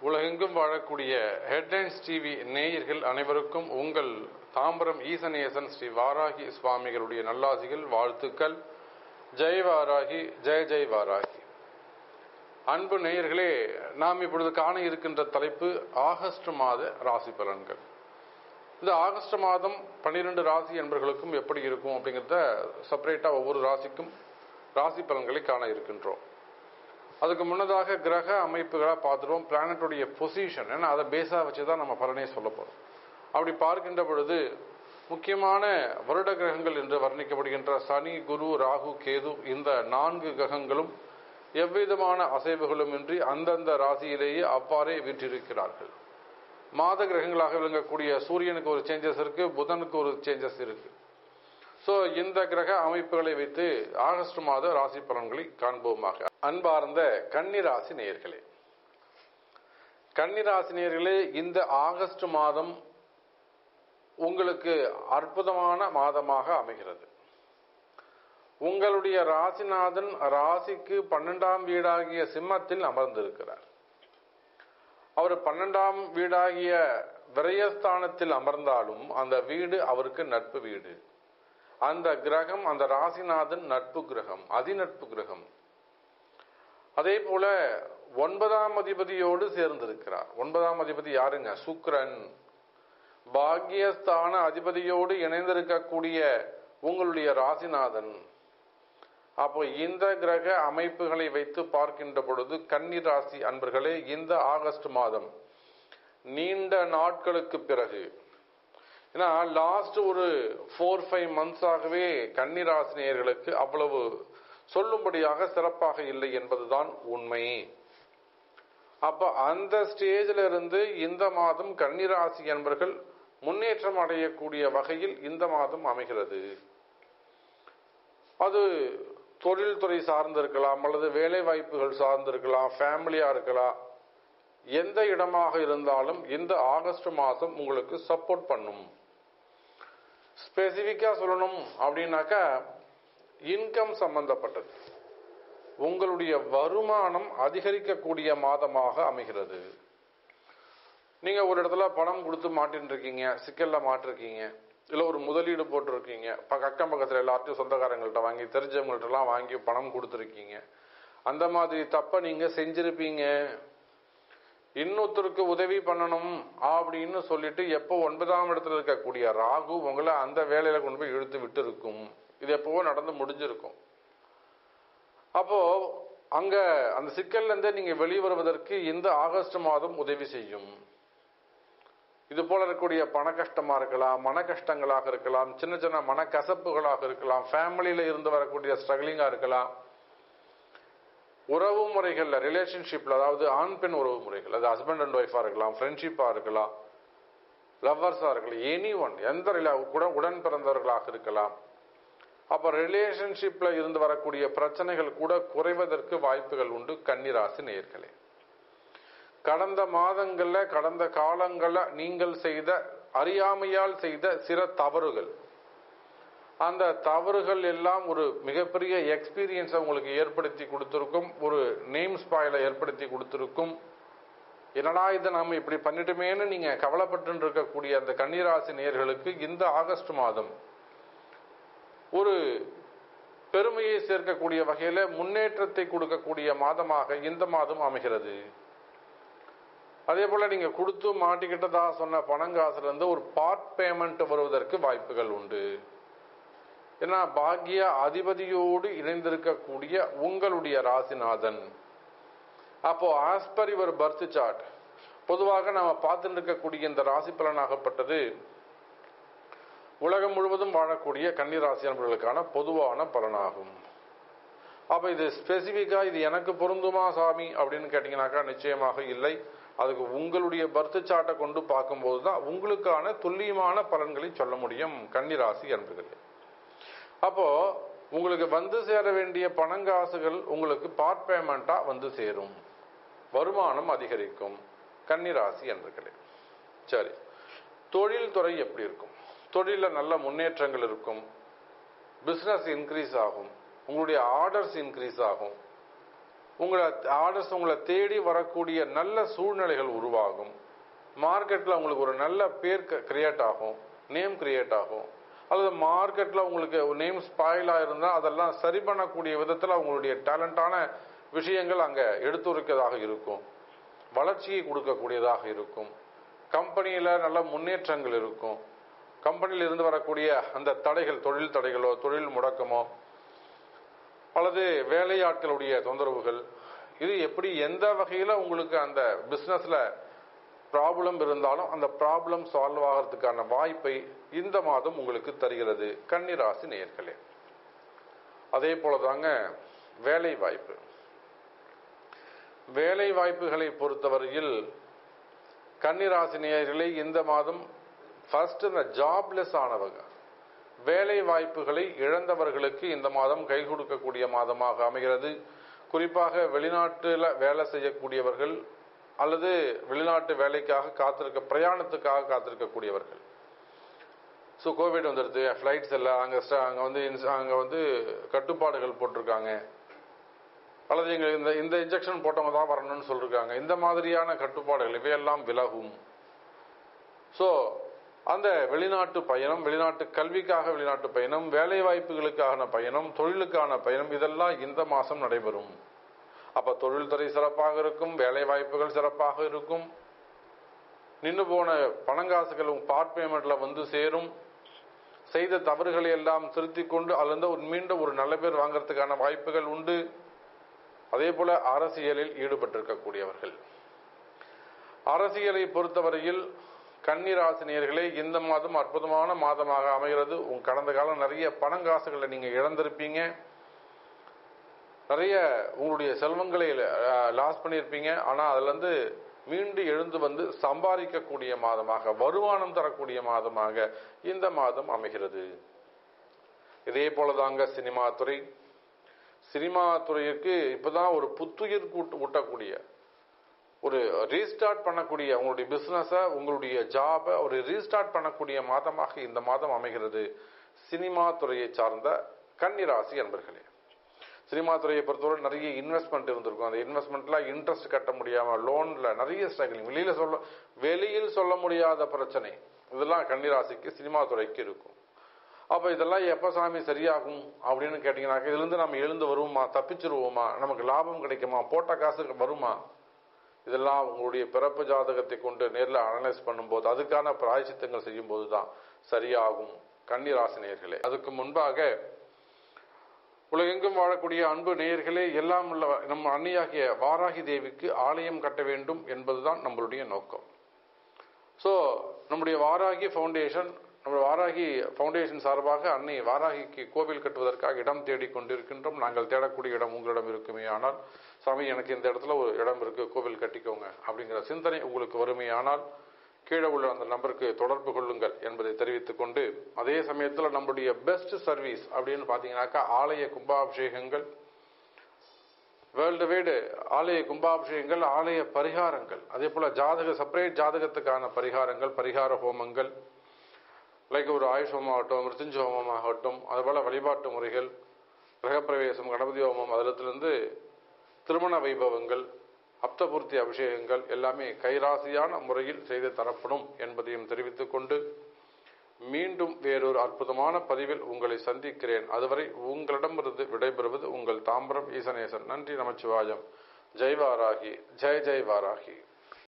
உலகெங்கும் வாழக்கூடிய headlines TV நேயர்கள் அனைவருக்கும் உங்கள் தாம்பரம் ஈசனேசன் ஸ்ரீ வாராகி சுவாமிகளுடைய நல்லாசிகள் வாழ்த்துக்கள் ஜெய் வாராகி ஜெய ஜெய் வாராகி அன்பு நேயர்களே நாம் இப்பொழுது காண இருக்கின்ற தலைப்பு ஆகஸ்ட் மாத ராசி பலன்கள் இந்த ஆகஸ்ட் மாதம் பன்னிரெண்டு ராசி என்பர்களுக்கும் எப்படி இருக்கும் அப்படிங்கிறத செப்பரேட்டா ஒவ்வொரு ராசிக்கும் ராசி பலன்களை காண இருக்கின்றோம் அதுக்கு முன்னதாக கிரக அமைப்புகளை பார்த்துருவோம் பிளானட்டுடைய பொசிஷன் ஏன்னா அதை பேஸா வச்சு தான் நம்ம பலனே சொல்ல போறோம் அப்படி பார்க்கின்ற பொழுது முக்கியமான வருட கிரகங்கள் என்று வர்ணிக்கப்படுகின்ற சனி குரு ராகு கேது இந்த நான்கு கிரகங்களும் எவ்விதமான அசைவுகளும் இன்றி அந்தந்த ராசியிலேயே அவ்வாறே வீற்றிருக்கிறார்கள் மாத கிரகங்களாக விளங்கக்கூடிய சூரியனுக்கு ஒரு சேஞ்சஸ் இருக்கு புதனுக்கு ஒரு சேஞ்சஸ் இருக்கு ஸோ இந்த கிரக அமைப்புகளை வைத்து ஆகஸ்ட் மாத ராசி பலன்களை காண்போமாக அன்பார்ந்த கன்னிராசி நேயர்களே கன்னிராசி நேயர்களே இந்த ஆகஸ்ட் மாதம் உங்களுக்கு அற்புதமான மாதமாக அமைகிறது உங்களுடைய ராசிநாதன் ராசிக்கு பன்னெண்டாம் வீடாகிய சிம்மத்தில் அமர்ந்திருக்கிறார் அவர் பன்னெண்டாம் வீடாகிய விரயஸ்தானத்தில் அமர்ந்தாலும் அந்த வீடு அவருக்கு நட்பு வீடு அந்த கிரகம் அந்த ராசிநாதன் நட்பு கிரகம் அதிநட்பு கிரகம் அதே போல ஒன்பதாம் அதிபதியோடு சேர்ந்திருக்கிறார் ஒன்பதாம் அதிபதி யாருங்க சுக்ரன் பாக்யஸ்தான அதிபதியோடு இணைந்திருக்கக்கூடிய உங்களுடைய ராசிநாதன் அப்போ இந்த கிரக அமைப்புகளை வைத்து பார்க்கின்ற பொழுது கன்னி ராசி அன்பர்களே இந்த ஆகஸ்ட் மாதம் நீண்ட நாட்களுக்கு பிறகு ஏன்னா லாஸ்ட் ஒரு ஃபோர் ஃபைவ் மந்த்ஸாகவே கன்னிராசினியர்களுக்கு அவ்வளவு சொல்லும்படியாக சிறப்பாக இல்லை என்பதுதான் உண்மை அப்ப அந்த ஸ்டேஜில் இருந்து இந்த மாதம் கன்னிராசி என்பர்கள் முன்னேற்றம் அடையக்கூடிய வகையில் இந்த மாதம் அமைகிறது அது தொழில்துறை சார்ந்திருக்கலாம் அல்லது வேலை வாய்ப்புகள் சார்ந்திருக்கலாம் ஃபேமிலியா இருக்கலாம் எந்த இடமாக இருந்தாலும் இந்த ஆகஸ்ட் மாதம் உங்களுக்கு சப்போர்ட் பண்ணும் ஸ்பெசிஃபிக்கா சொல்லணும் அப்படின்னாக்கா இன்கம் சம்பந்தப்பட்டது உங்களுடைய வருமானம் அதிகரிக்கக்கூடிய மாதமாக அமைகிறது நீங்க ஒரு இடத்துல பணம் கொடுத்து மாட்டின்னு இருக்கீங்க சிக்கல்ல மாட்டிருக்கீங்க இல்ல ஒரு முதலீடு போட்டிருக்கீங்க அக்கம் பக்கத்துல எல்லாத்தையும் சொந்தக்காரங்கள்ட்ட வாங்கி தெரிஞ்சவங்கள்ட்ட எல்லாம் வாங்கி பணம் கொடுத்துருக்கீங்க அந்த மாதிரி தப்ப நீங்க செஞ்சிருப்பீங்க இன்னொருத்தருக்கு உதவி பண்ணணும் அப்படின்னு சொல்லிட்டு எப்போ ஒன்பதாம் இடத்துல இருக்கக்கூடிய ராகு உங்களை அந்த வேலையில கொண்டு போய் இழுத்து விட்டு இருக்கும் இது எப்பவோ நடந்து முடிஞ்சிருக்கும் அப்போ அங்க அந்த சிக்கல்ல இருந்தே நீங்க வெளியே வருவதற்கு இந்த ஆகஸ்ட் மாதம் உதவி செய்யும் இது போல இருக்கக்கூடிய பண கஷ்டமா இருக்கலாம் மன கஷ்டங்களாக இருக்கலாம் சின்ன சின்ன மனக்கசப்புகளாக இருக்கலாம் ஃபேமிலியில இருந்து வரக்கூடிய ஸ்ட்ரகிளிங்கா இருக்கலாம் உறவு முறைகள்ல ரிலேஷன்ஷிப்ல அதாவது ஆண் பெண் உறவு முறைகள் அது ஹஸ்பண்ட் அண்ட் ஒய்ஃபா இருக்கலாம் ஃப்ரெண்ட்ஷிப்பா இருக்கலாம் லவ்வர்ஸா இருக்கலாம் எனி ஒன் எந்த உடன் உடன் பிறந்தவர்களாக இருக்கலாம் அப்ப ரிலேஷன்ஷிப்ல இருந்து வரக்கூடிய பிரச்சனைகள் கூட குறைவதற்கு வாய்ப்புகள் உண்டு கன்னிராசி நேர்களே கடந்த மாதங்கள்ல கடந்த காலங்கள்ல நீங்கள் செய்த அறியாமையால் செய்த சில தவறுகள் அந்த தவறுகள் எல்லாம் ஒரு மிகப்பெரிய எக்ஸ்பீரியன்ஸை உங்களுக்கு ஏற்படுத்தி கொடுத்துருக்கும் ஒரு நேம் ஸ்பாயில ஏற்படுத்தி கொடுத்துருக்கும் என்னடா இதை நாம இப்படி பண்ணிட்டுமேன்னு நீங்க கவலைப்பட்டு இருக்கக்கூடிய அந்த கன்னிராசி நேர்களுக்கு இந்த ஆகஸ்ட் மாதம் ஒரு பெருமையை சேர்க்கக்கூடிய வகையில முன்னேற்றத்தை கொடுக்கக்கூடிய மாதமாக இந்த மாதம் அமைகிறது அதே போல நீங்க கொடுத்து மாட்டிக்கிட்டதா சொன்ன பணங்காசுல இருந்து ஒரு பார்ட் பேமெண்ட் வருவதற்கு வாய்ப்புகள் உண்டு ஏன்னா பாக்ய அதிபதியோடு இணைந்திருக்கக்கூடிய உங்களுடைய ராசிநாதன் அப்போ as per your birth chart பொதுவாக நாம பார்த்துட்டு இருக்கக்கூடிய இந்த ராசி பலனாகப்பட்டது உலகம் முழுவதும் வாழக்கூடிய கன்னிராசி நண்பர்களுக்கான பொதுவான பலனாகும் அப்ப இது ஸ்பெசிபிக்கா இது எனக்கு பொருந்துமா சாமி அப்படின்னு கேட்டீங்கன்னாக்கா நிச்சயமாக இல்லை அதுக்கு உங்களுடைய பர்த் சார்ட்டை கொண்டு பார்க்கும்போது தான் உங்களுக்கான துல்லியமான பலன்களை சொல்ல முடியும் கன்னிராசி அன்பர்களே அப்போ உங்களுக்கு வந்து சேர வேண்டிய பணங்காசுகள் உங்களுக்கு பார்ட் பேமெண்டா வந்து சேரும் வருமானம் அதிகரிக்கும் கன்னிராசி அன்பர்களே சரி தொழில் துறை எப்படி இருக்கும் தொழில நல்ல முன்னேற்றங்கள் இருக்கும் பிசினஸ் இன்க்ரீஸ் ஆகும் உங்களுடைய ஆர்டர்ஸ் இன்க்ரீஸ் ஆகும் உங்களை ஆர்டர்ஸ் உங்களை தேடி வரக்கூடிய நல்ல சூழ்நிலைகள் உருவாகும் மார்க்கெட்டில் உங்களுக்கு ஒரு நல்ல பேர் கிரியேட் ஆகும் நேம் கிரியேட் ஆகும் அல்லது மார்க்கெட்டில் உங்களுக்கு நேம் ஸ்பாயிலாக இருந்தால் அதெல்லாம் சரி பண்ணக்கூடிய விதத்தில் உங்களுடைய டேலண்டான விஷயங்கள் அங்கே எடுத்துரைக்கதாக இருக்கும் வளர்ச்சியை கொடுக்கக்கூடியதாக இருக்கும் கம்பெனியில் நல்ல முன்னேற்றங்கள் இருக்கும் கம்பெனியில் இருந்து வரக்கூடிய அந்த தடைகள் தொழில் தடைகளோ தொழில் முடக்கமோ அல்லது வேலையாட்களுடைய தொந்தரவுகள் இது எப்படி எந்த வகையில் உங்களுக்கு அந்த பிஸ்னஸில் ப்ராப்ளம் இருந்தாலும் அந்த ப்ராப்ளம் சால்வ் ஆகிறதுக்கான வாய்ப்பை இந்த மாதம் உங்களுக்கு தருகிறது கன்னிராசி நேயர்களே அதே போல தாங்க வேலை வாய்ப்பு வேலை வாய்ப்புகளை பொறுத்தவரையில் கன்னிராசி நேயர்களே இந்த மாதம் ஃபர்ஸ்ட் இந்த ஜாப்லெஸ் ஆனவங்க வேலை வாய்ப்புகளை இழந்தவர்களுக்கு இந்த மாதம் கை கொடுக்கக்கூடிய மாதமாக அமைகிறது குறிப்பாக வெளிநாட்டில் வேலை செய்யக்கூடியவர்கள் அல்லது வெளிநாட்டு வேலைக்காக காத்திருக்க பிரயாணத்துக்காக காத்திருக்கக்கூடியவர்கள் ஸோ கோவிட் வந்துடுது ஃப்ளைட்ஸ் எல்லாம் அங்கே அங்கே வந்து அங்கே வந்து கட்டுப்பாடுகள் போட்டிருக்காங்க அல்லது எங்களுக்கு இந்த இந்த இன்ஜெக்ஷன் போட்டவங்க தான் வரணும்னு சொல்லியிருக்காங்க இந்த மாதிரியான கட்டுப்பாடுகள் இவையெல்லாம் விலகும் ஸோ அந்த வெளிநாட்டு பயணம் வெளிநாட்டு கல்விக்காக வெளிநாட்டு பயணம் வேலை வாய்ப்புகளுக்கான பயணம் தொழிலுக்கான பயணம் இதெல்லாம் இந்த மாதம் நடைபெறும் அப்ப தொழில்துறை சிறப்பாக இருக்கும் வேலை வாய்ப்புகள் சிறப்பாக இருக்கும் நின்று போன பணங்காசுகள் பார்ட் பேமெண்ட்ல வந்து சேரும் செய்த தவறுகளை எல்லாம் திருத்திக் கொண்டு அதுல ஒரு மீண்டும் ஒரு நல்ல பேர் வாங்கறதுக்கான வாய்ப்புகள் உண்டு அதே போல அரசியலில் ஈடுபட்டிருக்கக்கூடியவர்கள் அரசியலை பொறுத்தவரையில் கன்னிராசினியர்களே இந்த மாதம் அற்புதமான மாதமாக அமைகிறது உங்க கடந்த காலம் நிறைய பணங்காசுகளை நீங்க இழந்திருப்பீங்க நிறைய உங்களுடைய செல்வங்களை லாஸ் பண்ணியிருப்பீங்க ஆனால் அதுலேருந்து மீண்டு எழுந்து வந்து சம்பாதிக்கக்கூடிய மாதமாக வருமானம் தரக்கூடிய மாதமாக இந்த மாதம் அமைகிறது இதே போலதாங்க சினிமா துறை சினிமா துறைக்கு இப்பதான் ஒரு புத்துயிர் கூட்டு ஊட்டக்கூடிய ஒரு ரீஸ்டார்ட் பண்ணக்கூடிய உங்களுடைய பிசினஸை உங்களுடைய ஜாபை ஒரு ரீஸ்டார்ட் பண்ணக்கூடிய மாதமாக இந்த மாதம் அமைகிறது சினிமா துறையை சார்ந்த கன்னிராசி அன்பர்களே சினிமா துறையை பொறுத்தவரை நிறைய இன்வெஸ்ட்மெண்ட் இருந்திருக்கும் அந்த இன்வெஸ்ட்மெண்ட்ல இன்ட்ரெஸ்ட் கட்ட முடியாம லோன்ல நிறைய ஸ்ட்ரகிளிங் வெளியில சொல்ல வெளியில் சொல்ல முடியாத பிரச்சனை இதெல்லாம் கன்னிராசிக்கு சினிமா துறைக்கு இருக்கும் அப்ப இதெல்லாம் எப்ப சாமி சரியாகும் அப்படின்னு கேட்டீங்கன்னாக்க இதுல இருந்து நம்ம எழுந்து வருவோமா தப்பிச்சிருவோமா நமக்கு லாபம் கிடைக்குமா போட்ட காசு வருமா இதெல்லாம் உங்களுடைய பிறப்பு ஜாதகத்தை கொண்டு நேரில் அனலைஸ் பண்ணும்போது அதுக்கான பிராயச்சித்தங்கள் செய்யும் போது தான் சரியாகும் கன்னிராசினியர்களே அதுக்கு முன்பாக உலகெங்கும் வாழக்கூடிய அன்பு நேயர்களே எல்லாம் உள்ள நம் அன்னியாகிய வாராகி தேவிக்கு ஆலயம் கட்ட வேண்டும் என்பதுதான் நம்மளுடைய நோக்கம் ஸோ நம்முடைய வாராகி ஃபவுண்டேஷன் நம்ம வாராகி ஃபவுண்டேஷன் சார்பாக அன்னை வாராகிக்கு கோவில் கட்டுவதற்காக இடம் தேடி கொண்டிருக்கின்றோம் நாங்கள் தேடக்கூடிய இடம் உங்களிடம் இருக்குமே ஆனால் சாமி எனக்கு இந்த இடத்துல ஒரு இடம் இருக்கு கோவில் கட்டிக்கோங்க அப்படிங்கிற சிந்தனை உங்களுக்கு வருமையானால் கீழே உள்ள அந்த நம்பருக்கு தொடர்பு கொள்ளுங்கள் என்பதை தெரிவித்துக் கொண்டு அதே சமயத்தில் நம்முடைய பெஸ்ட் சர்வீஸ் அப்படின்னு பார்த்தீங்கன்னாக்கா ஆலய கும்பாபிஷேகங்கள் வேர்ல்டு வைடு ஆலய கும்பாபிஷேகங்கள் ஆலய பரிகாரங்கள் அதே போல ஜாதக செப்பரேட் ஜாதகத்துக்கான பரிகாரங்கள் பரிகார ஹோமங்கள் லைக் ஒரு ஆயுஷ் ஹோமம் ஆகட்டும் மிருத்துஞ்ச ஹோமம் ஆகட்டும் அதுபோல வழிபாட்டு முறைகள் கிரகப்பிரவேசம் கணபதி ஹோமம் அதிலிருந்து திருமண வைபவங்கள் அப்தபூர்த்தி அபிஷேகங்கள் எல்லாமே கைராசியான முறையில் செய்து தரப்படும் என்பதையும் தெரிவித்துக் கொண்டு மீண்டும் வேறொரு அற்புதமான பதிவில் உங்களை சந்திக்கிறேன் அதுவரை உங்களிடமிருந்து விடைபெறுவது உங்கள் தாம்பரம் ஈசனேசன் நன்றி நமச்சிவாயம் ஜெய் வாராகி ஜெய் ஜெய் வாராகி